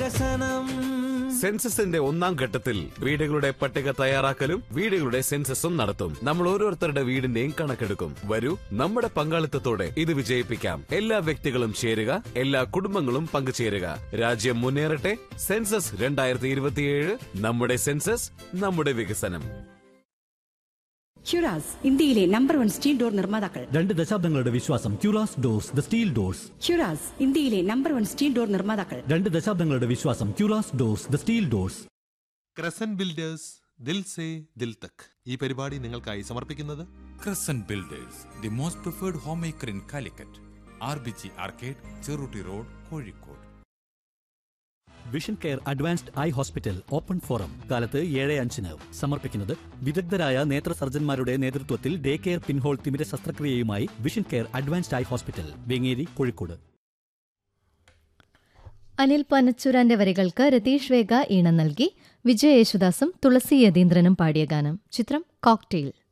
വികസനം സെൻസസിന്റെ ഒന്നാം ഘട്ടത്തിൽ വീടുകളുടെ പട്ടിക തയ്യാറാക്കലും വീടുകളുടെ സെൻസസും നടത്തും നമ്മൾ ഓരോരുത്തരുടെ വീടിന്റെയും കണക്കെടുക്കും വരൂ നമ്മുടെ പങ്കാളിത്തത്തോടെ ഇത് വിജയിപ്പിക്കാം എല്ലാ വ്യക്തികളും ചേരുക എല്ലാ കുടുംബങ്ങളും പങ്കുചേരുക രാജ്യം മുന്നേറട്ടെ സെൻസസ് രണ്ടായിരത്തി ഇരുപത്തിയേഴ് നമ്മുടെ സെൻസസ് നമ്മുടെ വികസനം ഹ്യുറാസ് ഇന്ത്യയിലെ നമ്പർ വൺ സ്റ്റീൽ ഡോർ നിർമ്മാതാക്കൾ രണ്ട് ദശാബ്ദങ്ങളുടെ വിശ്വാസം ക്യൂറാസ് ഡോർസ് ദ സ്റ്റീൽ ഡോർസ് ഹ്യുറാസ് ഇന്ത്യയിലെ നമ്പർ വൺ സ്റ്റീൽ ഡോർ നിർമ്മാതാക്കൾ രണ്ട് ദശാബ്ദങ്ങളുടെ വിശ്വാസം ക്യൂറാസ് ഡോർസ് ദ സ്റ്റീൽ ഡോർസ് ക്രസൻ ബിൽഡേഴ്സ് ദിൽ സേ ദിൽ തക് ഈ പരിപാടി നിങ്ങൾക്കായി സമർപ്പിക്കുന്നത് Crescent Builders, the most preferred homemaker in Calicut. RBG Arcade, Cheruti Road, Kozhikode. Vision care advanced eye hospital open forum കാലത്ത് ഏഴ് അഞ്ചിന് സമർപ്പിക്കുന്നത് വിദഗ്ധരായ നേത്ര സർജന്മാരുടെ നേതൃത്വത്തിൽ ഡേ കെയർ പിൻഹോൾ തിമിര ശസ്ത്രക്രിയയുമായി vision care advanced eye hospital Vengeri Kozhikode Anil പനച്ചൂരാന്റെ വരികൾക്ക് രതീഷ് വേഗ ഈണം നൽകി വിജയ യേശുദാസും തുളസി യതീന്ദ്രനും പാടിയ ഗാനം ചിത്രം കോക്ടെയിൽ